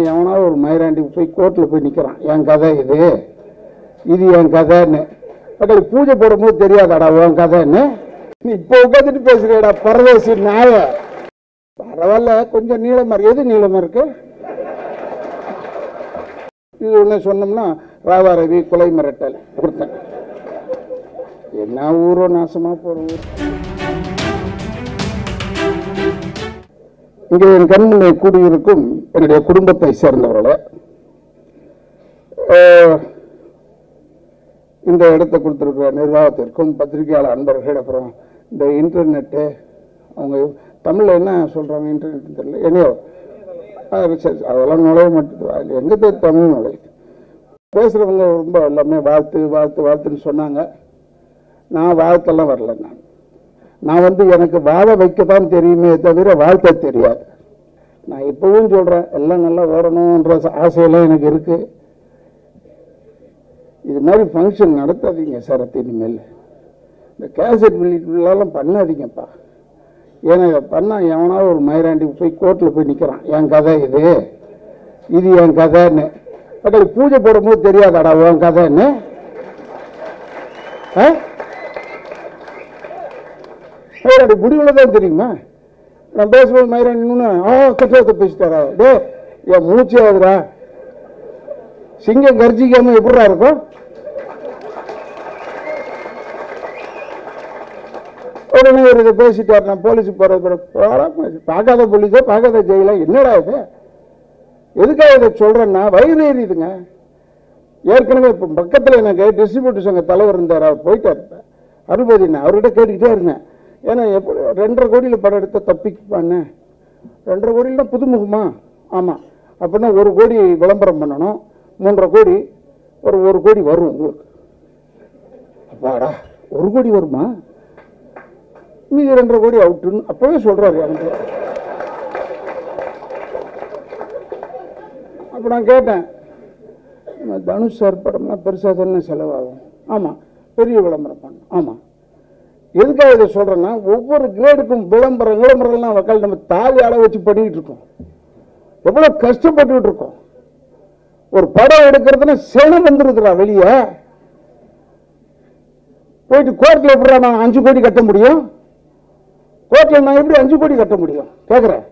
மாதம் எவனாவது ஒரு மயிராண்டி போய் கோர்ட்டில் போய் நிற்கிறான் என் கதை இது இது என் கதைன்னு அடே பூஜை போடும்போது தெரியாதாடா உன் கதைன்னு நீ இப்போ உட்காந்துட்டு பேசுறியடா பரதேசி நாய பரவாயில்ல கொஞ்சம் நீளமா இருக்கு எது நீளமா இருக்கு இது ஒன்று சொன்னோம்னா ராதாரவி கொலை மிரட்டல் ஒருத்தன் என்ன ஊரோ நாசமா போற ஊர் இங்கே என் கண்முன்னே கூடியிருக்கும் என்னுடைய குடும்பத்தை சேர்ந்தவர்களே அஹ், இந்த இடத்தை கொடுத்திருக்கிற நிர்வாகத்திற்கும் பத்திரிகையாளர் அன்பர்கள் அப்புறம் இந்த இன்டர்நெட்டு அவங்க தமிழ்ல என்ன சொல்றாங்க இன்டர்நெட் தெரியல என்னையோ அது சரி, அதெல்லாம் நுழைய மாட்டேது எங்கே தமிழ் நுழையுது பேசுறவங்க ரொம்ப எல்லாமே வாழ்த்து வாழ்த்து வாழ்த்துன்னு சொன்னாங்க நான் வாழ்த்தெல்லாம் வரல நான் நான் வந்து எனக்கு வாழ வைக்க தான் தெரியுமே தவிர வாழ்த்த தெரியாது நான் இப்பவும் சொல்றேன் எல்லாம் நல்லா ஓடணுன்ற ஆசையெல்லாம் எனக்கு இருக்கு இது மாதிரி ஃபங்க்ஷன் நடத்தாதீங்க சரத்து இனிமேல் இந்த கேசட் வெளியீட்டுலாம் பண்ணாதீங்கப்பா ஏன்னா இதை பண்ணா எவனாவது ஒரு மயிராண்டி போய் கோர்ட்டில் போய் நிற்கிறான் என் கதை இது இது என் கதைன்னு பட் பூஜை போடும்போது தெரியாதாடா உன் கதைன்னு ஆ மயிராண்டி முடிவில் தான் தெரியுமா நான் பேசும்போது மயிராண்டின்னு ஆ கட்டத்தை பேசிட்டாரா டே என் மூச்சு ஆகுதுடா சிங்கம் கர்ஜிக்காம எப்படிடா இருக்கும் உடனே ஒரு இதை பேசிட்டார் நான் போலீஸுக்கு போறது பார்க்காத போலீஸோ பார்க்காத ஜெயில என்னடா இது எதுக்காக இதை சொல்றேன்னா வயிறு எரியுதுங்க ஏற்கனவே இப்போ பக்கத்தில் எனக்கு டிஸ்ட்ரிபியூட்டர் சங்க தலைவர் இருந்தார் அவர் போயிட்டார் இப்ப. அருள்பதினா அவர்கிட்ட கேட்டுக்கிட்டே இருந்தேன் ஏன்னா எப்படி ரெண்டரை கோடியில் படம் எடுத்த தப்பிக்குப்பான்னு ரெண்டரை கோடியில் புதுமுகமா ஆமாம் அப்படின்னா ஒரு கோடி விளம்பரம் பண்ணணும் மூன்றரை கோடி ஒரு ஒரு கோடி வரும் உங்களுக்கு அப்பாடா ஒரு கோடி வருமா மீதி ரெண்டரை கோடி அவுட்டுன்னு அப்பவே சொல்றாரு எனக்கு அப்ப நான் கேட்டேன் நம்ம தனுஷ் சார் படம்லாம் பெருசாக தானே செலவாகும் ஆமாம் பெரிய விளம்பரம் பண்ணணும் ஆமாம் எதுக்காக இதை சொல்றேன்னா ஒவ்வொரு கிரேடுக்கும் விளம்பரம் விளம்பரம்லாம் வக்கால் நம்ம தாலி அள வச்சு பண்ணிக்கிட்டு இருக்கோம் எவ்வளோ கஷ்டப்பட்டுக்கிட்டு இருக்கோம் ஒரு படம் எடுக்கிறதுனா செலவு வந்துருக்குறா வெளியே போயிட்டு கோர்ட்டில் எப்படிடா நான் அஞ்சு கோடி கட்ட முடியும் கோர்ட்டில் நான் எப்படி அஞ்சு கோடி கட்ட முடியும் கேட்குறேன்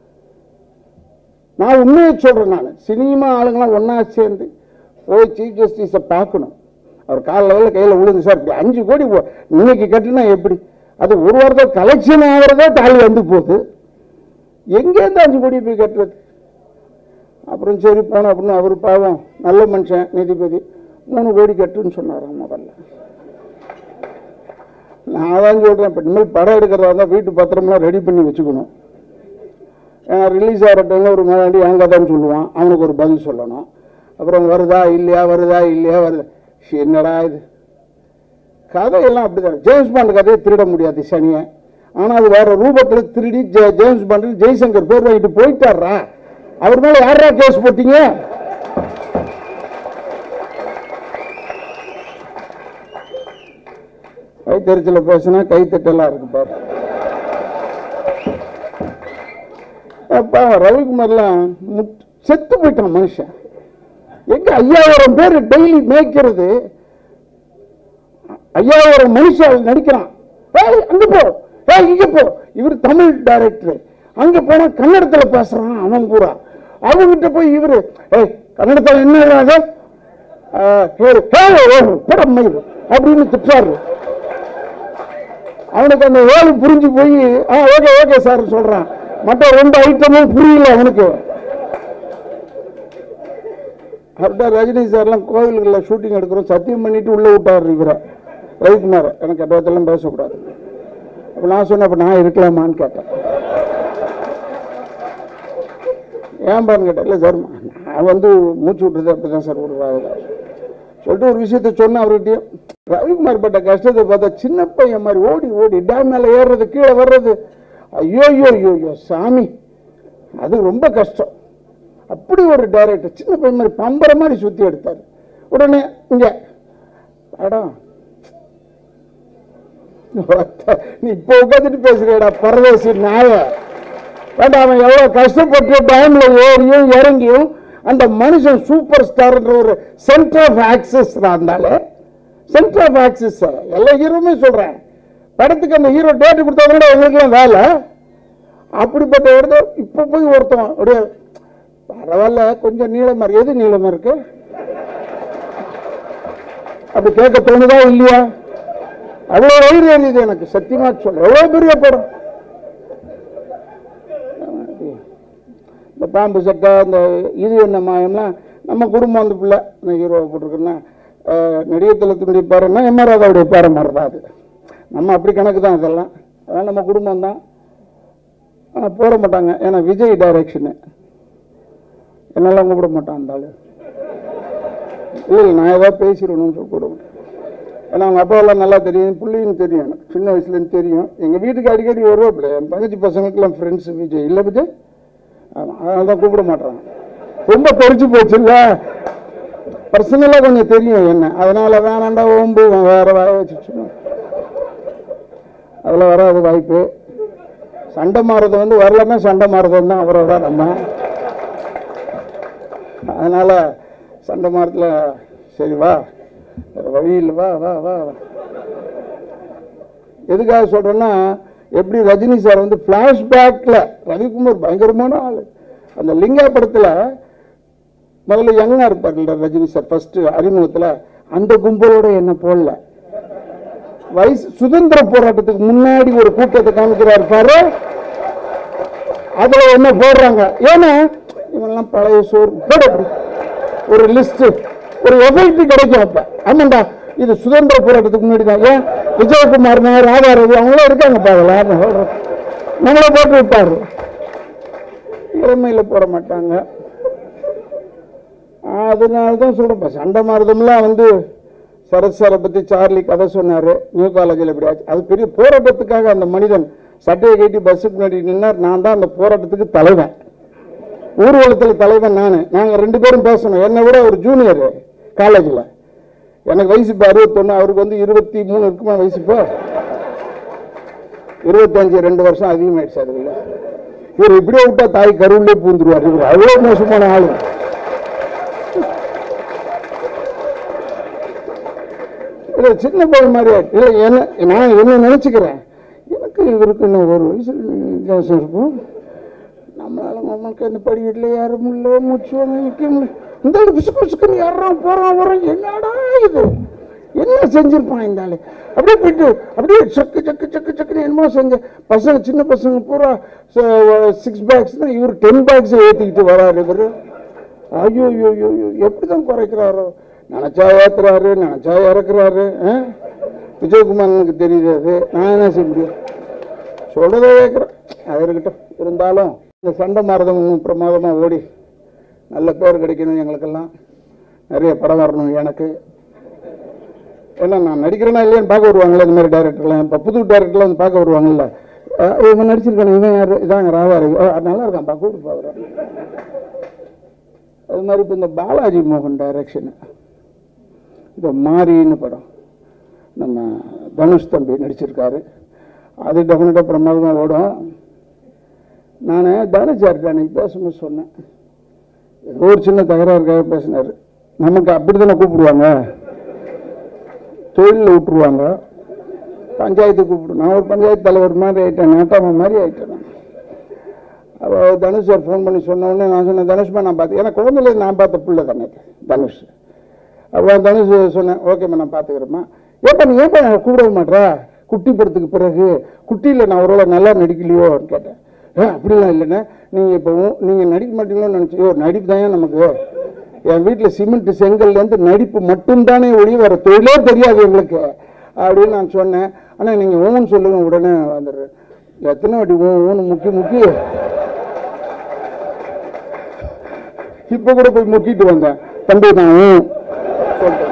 நான் உண்மையை சொல்றேன் நான் சினிமா ஆளுங்களாம் ஒண்ணா சேர்ந்து போய் சீஃப் ஜஸ்டிஸை பார்க்கணும் அவர் கால் லெவலில் கையில் விழுந்து சார் இப்படி அஞ்சு கோடி போ- இன்னைக்கு கட்டினா எப்படி அது ஒரு வாரத்தில் கலெக்ஷன் ஆகிறதே தாலி வந்து போகுது எங்கேருந்து அஞ்சு கோடி போய் கட்டுறது அப்புறம் சரி போனோம் அப்படின்னு அவர் பாவம் நல்ல மனுஷன் நீதிபதி மூணு கோடி கட்டுன்னு சொன்னாராம் முதல்ல நான் தான் சொல்றேன் இப்போ இனிமேல் படம் எடுக்கிறதா இருந்தால் வீட்டு பத்திரம்லாம் ரெடி பண்ணி வச்சுக்கணும் ஏன்னா ரிலீஸ் ஆகிற டைமில் ஒரு மேலாண்டி என் கதைன்னு சொல்லுவான் அவனுக்கு ஒரு பதில் சொல்லணும் அப்புறம் வருதா இல்லையா வருதா இல்லையா வருதா ஷி, என்னடா இது கதையெல்லாம் அப்படிதான் ஜேம்ஸ் பாண்ட் கதையை திருட முடியாது சனியை ஆனால் அது வேற ரூபத்தில் திருடி ஜே- ஜேம்ஸ் பாண்ட் ஜெய்சங்கர் பேர் வாங்கிட்டு போயிட்டாரா அவர் மேல யாரா கேஸ் போட்டீங்க கைத்தறிச்சல பேசினா கைத்தட்டெல்லாம் இருக்கு பாரு அப்பா ரவிக்குமார்லாம் முட்- செத்து போயிட்டான் மனுஷன் எங்க ஐயாயிரம் பேர் டெய்லி மேய்க்கிறது ஐயாயிரம் மனுஷன் நடிக்கிறான் ஏய் அங்க போ ஏய் இங்க போ இவர் தமிழ் டைரக்டர் அங்க போனா கன்னடத்துல பேசுறான் அவன் பூரா அவங்கிட்ட போய் இவரு ஏய் கன்னடத்துல என்ன அது ஆஹ், ஹேரு, ஹேரு, ஹேரு, படம் மயில் அப்படின்னு திட்டுறாரு அவனுக்கு அந்த வேலை புரிஞ்சு போய் ஆ ஓகே ஓகே சார் சொல்றான் மற்ற ரெண்டு ஐட்டமும் புரியல அவனுக்கு அவர்கிட்ட ரஜினி சார்லாம் கோவில்களில் ஷூட்டிங் எடுக்கிறோம் சத்தியம் பண்ணிட்டு உள்ள விட்டாரு இவரை ரவிக்குமார் எனக்கு கட்டத்தெல்லாம் பேசக்கூடாது அப்போ நான் சொன்னேன் அப்போ நான் இருக்கலாமான்னு கேட்டேன் ஏன் பாருங்க கேட்டேன் இல்லை சார் நான் வந்து மூச்சு விட்டுறது அப்படி தான் சார் விடுறாங்க சொல்லிட்டு ஒரு விஷயத்த சொன்னேன் அவர்கிட்டயும் ரவிக்குமார் பட்ட கஷ்டத்தை பார்த்தா சின்ன பையன் மாதிரி ஓடி ஓடி டேம் மேலே ஏறுறது கீழே வர்றது ஐயோ ஐயோ ஐயோ ஐயோ சாமி அது ரொம்ப கஷ்டம் அப்படி ஒரு டைரக்டர் சின்ன பையன் மாதிரி பம்பர மாதிரி சுத்தி எடுத்தார் உடனே இங்க படம் நீ இப்போ உட்காந்துட்டு பேசுறியடா பரதேசி நாய வேண்டாம் அவன் எவ்வளவு கஷ்டப்பட்டு டேம்ல ஏறியும் இறங்கியும் அந்த மனுஷன் சூப்பர் ஸ்டார்ன்ற ஒரு சென்டர் ஆஃப் ஆக்சஸ் இருந்தாலே சென்டர் ஆஃப் ஆக்சஸ் எல்லா ஹீரோவுமே சொல்றேன் படத்துக்கு அந்த ஹீரோ டேட் கொடுத்தா எங்களுக்குலாம் வேலை அப்படிப்பட்ட இடத்த இப்ப போய் ஒருத்தன் அப்படியே பரவாயில்ல கொஞ்சம் நீளமா இருக்கு எது நீளமா இருக்கு அப்படி கேட்க தோணுதா இல்லையா அவ்வளவு வயிறு எரியுது எனக்கு சத்தியமா சொல்ல எவ்வளவு பெரிய படம் இந்த பாம்பு சட்டை இந்த இது என்ன மாயம்லாம் நம்ம குடும்பம் அந்த பிள்ளை இந்த ஹீரோவை போட்டிருக்கோன்னா நடிகத்தலத்தினுடைய பேரன்னா எம் ராதாவுடைய பேர மாதிரி தான் அது நம்ம அப்படி கணக்கு தான் இதெல்லாம் அதெல்லாம் நம்ம குடும்பம் தான் ஆனால் போட மாட்டாங்க ஏன்னா விஜய் டைரக்ஷனு என்னெல்லாம் கூப்பிட மாட்டான் அந்த ஆளு இல்லை இல்லை நான் ஏதாவது பேசிடணும்னு சொல்லி கூட மாட்டேன். ஏன்னா அவங்க அப்பாவெல்லாம் நல்லா தெரியும் புள்ளியும் தெரியும் எனக்கு சின்ன வயசுலேருந்து தெரியும் எங்கள் வீட்டுக்கு அடிக்கடி வருவாப்பில்ல என் தங்கச்சி பசங்களுக்கெல்லாம் ஃப்ரெண்ட்ஸ் விஜய் இல்லை விஜய் ஆமாம் அதனால தான் கூப்பிட மாட்டாங்க ரொம்ப தெரிஞ்சு போச்சு இல்லை பர்சனலாக கொஞ்சம் தெரியும் என்ன அதனால வேணாண்டா ஓம்பு வேற வாய வச்சு அதில் வராது வாய்ப்பு சண்டை மாறுறது வந்து வரலன்னா சண்டை மாறுறது தான் அவரோட நம்ம அதனால சண்டை மாறத்துல சரி வா வேற வழி இல்லை வா வா வா வா. எதுக்காக சொல்றேன்னா எப்படி ரஜினி சார் வந்து பிளாஷ்பேக்ல ரவிக்குமார் பயங்கரமான ஆளு அந்த லிங்கா படத்துல முதல்ல யங்கா இருப்பார்ல ரஜினி சார் ஃபர்ஸ்ட் அறிமுகத்துல அந்த கும்பலோட என்ன போடல வயசு சுதந்திர போராட்டத்துக்கு முன்னாடி ஒரு கூட்டத்தை காமிக்கிறார் பாரு அதுல என்ன போடுறாங்க ஏன்னா இவெல்லாம் பழைய சோறு போட அப்படி. ஒரு லிஸ்ட் ஒரு எஃபெக்ட் கிடைக்கும் அப்ப ஆமாண்டா இது சுதந்திர போராட்டத்துக்கு முன்னாடி தான் ஏன் விஜயகுமார் ராதா ரவி அவங்களும் இருக்காங்க பாருங்களா நம்மள போட்டு விட்டாரு இளமையில போட மாட்டாங்க அதனால தான் சொல்றேன் சண்டை மாறுதம்லாம் வந்து சரத் சாரை பத்தி சார்லி கதை சொன்னாரு நியூ காலேஜில் இப்படி ஆச்சு அது பெரிய போராட்டத்துக்காக அந்த மனிதன் சட்டையை கட்டி பஸ்ஸுக்கு முன்னாடி நின்னார் நான் தான் அந்த போராட்டத்துக்கு தலைவன் ஊர்வலத்தில் தலைவன் நான் நாங்கள் ரெண்டு பேரும் பேசணும் என்னை விட ஒரு ஜூனியர் காலேஜில் எனக்கு வயசு இப்போ அறுபத்தொன்று அவருக்கு வந்து இருபத்தி மூணு இருக்குமா வயசு இப்போ இருபத்தஞ்சு ரெண்டு வருஷம் அதிகமாயிடுச்சு அதுல இவர் இப்படியே விட்டா தாய் கருவிலே பூந்துருவார் இவர் அவ்வளோ மோசமான ஆளு இல்லை சின்ன பையன் மாதிரி ஆயிடுச்சு. இல்லை என்ன நான் என்ன நினச்சிக்கிறேன் எனக்கு இவருக்கு இன்னும் ஒரு வயசு வித்தியாசம் இருக்கும் நம்மளால நமக்கு அந்த படிக்கட்டில் ஏற முடியல மூச்சு வாங்க நிற்க முடியல இந்த ஆளு பிசுக்கு பிசுக்குன்னு ஏறான் போறான் வரான் என்னடா இது என்ன செஞ்சிருப்பான் இந்த ஆளு அப்படியே போயிட்டு அப்படியே சக்கு சக்கு சக்கு சக்குன்னு என்னமோ செஞ்ச பசங்க சின்ன பசங்க பூரா சிக்ஸ் பேக்ஸ் தான் இவர் டென் பேக்ஸ் ஏற்றிக்கிட்டு வராரு இவர் ஐயோ ஐயோ ஐயோ ஐயோ எப்படி தான் குறைக்கிறாரோ நினச்சா ஏத்துறாரு நினச்சா இறக்குறாரு ஆ? விஜயகுமாரனுக்கு தெரியுது அது நான் என்ன செய்ய முடியும் சொல்றதை கேட்குறேன் அது இருக்கட்டும் இருந்தாலும் இந்த சண்டை மாரதம் இன்னும் பிரமாதமாக ஓடி நல்ல பேர் கிடைக்கணும் எங்களுக்கெல்லாம் நிறைய படம் வரணும் எனக்கு ஏன்னா நான் நடிக்கிறேனா இல்லையான்னு பார்க்க வருவாங்கல்ல இந்த மாதிரி டேரக்டர்லாம் இப்போ புது டேரக்டர்லாம் வந்து பார்க்க வருவாங்கல்ல அஹ் இவன் நடிச்சிருக்கானே இவன் யார் இதாங்க ராதாரி நல்லா இருக்கான் பா கூப்பிட்டு பார்க்குறேன் அது மாதிரி இப்போ இந்த பாலாஜி மோகன் டைரக்ஷன் இந்த மாரின்னு படம் நம்ம தனுஷ் தம்பி நடிச்சிருக்காரு அது டெஃபினட்டாக பிரமாதமாக ஓடும் நான் தனுஷ் யார்கிட்ட அன்னைக்கு பேசும்போது சொன்னேன் ஏதோ ஒரு சின்ன தகராறுக்காக பேசினார் நமக்கு அப்படி தானே கூப்பிடுவாங்க தொழிலில் விட்டுருவாங்க பஞ்சாயத்து கூப்பிடு நான் ஒரு பஞ்சாயத்து தலைவர் மாதிரி ஆயிட்டேன் நாட்டாம மாதிரி ஆயிட்டேன் நான் அப்போ தனுஷ் சார் ஃபோன் பண்ணி சொன்ன உடனே நான் சொன்னேன் தனுஷ்மா நான் பார்த்தேன் ஏன்னா குழந்தையில நான் பார்த்த பிள்ளை தானே தனுஷ் அப்போ தனுஷ் சொன்னேன் ஓகேம்மா நான் பார்த்துக்கிறேம்மா ஏப்பா நீ ஏப்பா என்னை கூப்பிட மாட்டேறா குட்டி படத்துக்கு பிறகு குட்டியில் நான் ஒருவேளை நல்லா நடிக்கலையோன்னு கேட்டேன் ஏ அப்படிலாம் இல்லைண்ணே நீங்கள் இப்போ நீங்கள் நடிக்க மாட்டீங்களோன்னு நினச்சி ஓ நடிப்பு தான் நமக்கு என் வீட்டில் சிமெண்ட் செங்கல்லேருந்து நடிப்பு மட்டும்தானே ஒளி வர தொழிலே தெரியாது எங்களுக்கு அப்படின்னு நான் சொன்னேன் ஆனால் நீங்கள் ஊன்னு சொல்லுங்க உடனே வந்துடுறேன் எத்தனை வாட்டி ஊ ஊன்னு முக்கி முக்கி இப்போ கூட போய் முக்கிட்டு வந்தேன் தம்பி நான் ஊ சொல்லிட்டேன்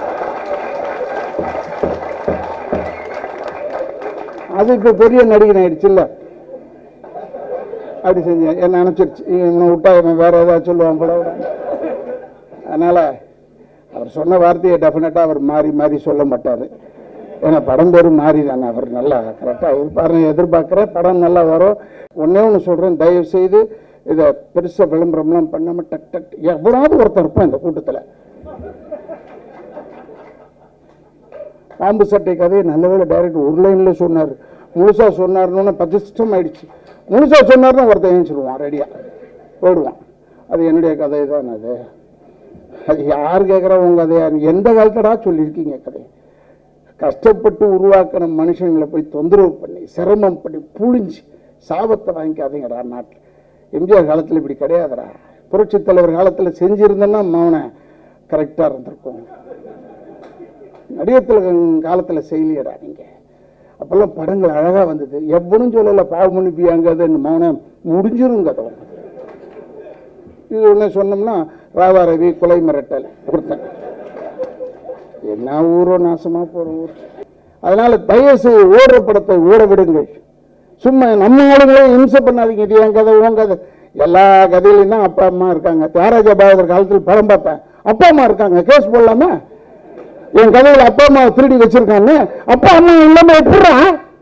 அது இப்போ பெரிய நடிகன் ஆயிடுச்சுல்ல அப்படி செஞ்சேன் என்ன நினச்சிருச்சு இவனை விட்டா இவன் வேற ஏதாவது சொல்லுவான் போல அதனால அவர் சொன்ன வார்த்தையை டெஃபினட்டாக அவர் மாறி மாறி சொல்ல மாட்டார் ஏன்னா படம் பேரும் மாறி தானே அவர் நல்லா கரெக்டாக இருப்பாருன்னு எதிர்பார்க்குறேன் படம் நல்லா வரும் ஒன்றே ஒன்று சொல்கிறேன் தயவு செய்து இதை பெருசா விளம்பரம்லாம் பண்ணாம டக் டக் எவனாவது ஒருத்தன் இருப்பான் இந்த கூட்டத்துல பாம்பு சட்டை கதையை நல்லவேளை டைரக்டர் ஒரு லைன்ல சொன்னார் முழுசா சொன்னார்னு பதிஷ்டம் ஆயிடுச்சு முழுசா சொன்னார்னு ஒருத்தன் ஏஞ்சிருவான் ரெடியா போயிடுவான் அது என்னுடைய கதை தான் அது அது யார் கேட்குறா உங்க கதையா எந்த காலத்தடா சொல்லியிருக்கீங்க கதை கஷ்டப்பட்டு உருவாக்கின மனுஷங்களை போய் தொந்தரவு பண்ணி சிரமம் பண்ணி புழிஞ்சு சாபத்தை வாங்கிக்காதீங்கடா நாட்டில் எம்ஜிஆர் காலத்தில் இப்படி கிடையாதுடா புரட்சித் தலைவர் காலத்தில் செஞ்சிருந்தேன்னா மௌன கரெக்டாக இருந்திருக்கும் நடிகர் திலகன் காலத்தில் செய்யலையடா நீங்க அப்பெல்லாம் படங்கள் அழகா வந்தது எவனும் சொல்லல பாவமணி பியாங்கதுன்னு மௌனம் முடிஞ்சிரும் கதை இது ஒன்று சொன்னோம்னா ராவா ரவி கொலை மிரட்டல் கொடுத்தேன் என்ன ஊரோ நாசமா போற ஊர் அதனால தயவு செய்து ஓடுற படத்தை ஓட விடுங்கள் சும்மா நம்ம ஆளுங்களே இம்சை பண்ணாதீங்க இது என் கதை உன் கதை எல்லா கதையிலையும் தான் அப்பா அம்மா இருக்காங்க தியாகராஜ பாகவதர் காலத்தில் படம் பார்த்தேன் அப்பா அம்மா இருக்காங்க கேஸ் போடலாமா என் கதையில அப்பா அம்மா திருடி வச்சிருக்காங்க அப்பா அம்மா இல்லாம எப்படிடா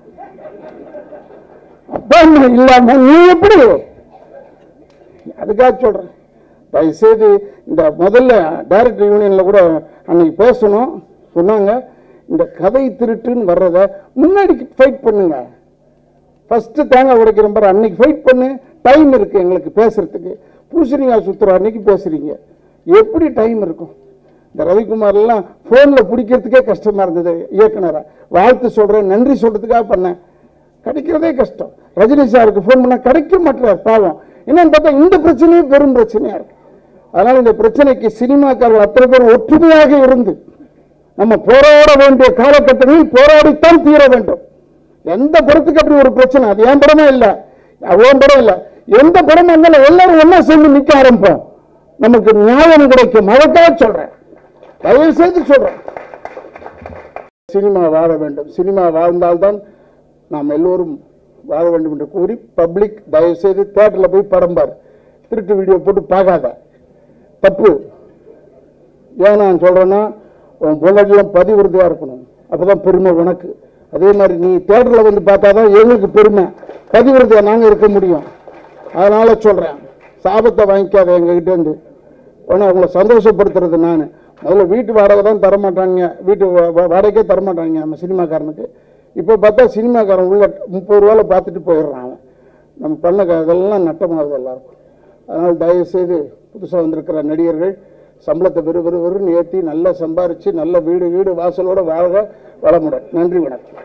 அப்பா அம்மா இல்லாம நீ எப்படி அதுக்காக சொல்றேன் தயவுசெய்து இந்த முதல்ல டைரக்டர் யூனியன்ல கூட அன்னைக்கு பேசணும் சொன்னாங்க இந்த கதை திருட்டுன்னு வர்றத முன்னாடி ஃபைட் பண்ணுங்க ஃபர்ஸ்ட் தேங்காய் உடைக்கிற பாரு அன்னைக்கு ஃபைட் பண்ணு டைம் இருக்கு எங்களுக்கு பேசுறதுக்கு பூசணிக்காய் சுத்துற அன்னைக்கு பேசுறீங்க எப்படி டைம் இருக்கும் இந்த ரவிக்குமார் எல்லாம் போன்ல பிடிக்கிறதுக்கே கஷ்டமா இருந்தது இயக்குனரா வாழ்த்து சொல்றேன் நன்றி சொல்றதுக்காக பண்ணேன் கிடைக்கிறதே கஷ்டம் ரஜினி சாருக்கு ஃபோன் பண்ணா கிடைக்க மாட்டார் பாவம் என்னன்னு பார்த்தா இந்த பிரச்சனையே பெரும் பிரச்சனையா இருக்கு அதனால இந்த பிரச்சனைக்கு சினிமாக்காரர்கள் அத்தனை பேர் ஒற்றுமையாக இருந்து நம்ம போராட வேண்டிய காலகட்டங்களில் போராடித்தான் தீர வேண்டும் எந்த படத்துக்கு அப்படி ஒரு பிரச்சனை அது என் படமா இல்ல அவன் படம் இல்ல எந்த படமா இருந்தாலும் எல்லாரும் ஒண்ணா சேர்ந்து நிக்க ஆரம்பிப்போம் நமக்கு நியாயம் கிடைக்கும் அதற்காக சொல்றேன் தயவு செய்து சொல்றேன் சினிமா வாழ வேண்டும் சினிமா வாழ்ந்தால்தான் நாம் எல்லோரும் வாழ வேண்டும் என்று கூறி பப்ளிக் தயவு செய்து தேட்டரில் போய் படம் பாரு திருட்டு வீடியோ போட்டு பார்க்காத தப்பு ஏன் நான் சொல்றேன்னா உன் பொண்டாட்டிலாம் பதிவிரதியா இருக்கணும் அப்பதான் பெருமை உனக்கு அதே மாதிரி நீ தேட்டரில் வந்து பார்த்தாதான் எங்களுக்கு பெருமை பதிவிரதியா நாங்க இருக்க முடியும் அதனால சொல்றேன் சாபத்தை வாங்கிக்காத எங்ககிட்ட இருந்து உடனே அவங்கள சந்தோஷப்படுத்துறது நான் முதல்ல வீட்டு வாடகை தான் தரமாட்டாங்க வீட்டு வா- வா- வாடகைக்கே தரமாட்டாங்க நம்ம சினிமாக்காரனுக்கு இப்போ பார்த்தா சினிமாக்காரன் உள்ள முப்பது ரூபால பார்த்துட்டு போயிடுறான் அவன் நம்ம பண்ண க- இதெல்லாம் நட்டமாகுது எல்லாருக்கும் அதனால் தயவு செய்து புதுசாக வந்திருக்கிற நடிகர்கள் சம்பளத்தை வெறு வெறு வெறுன்னு ஏற்றி நல்லா சம்பாரிச்சு நல்ல வீடு வீடு வாசலோட வாழ்க வளமுடன் நன்றி வணக்கம்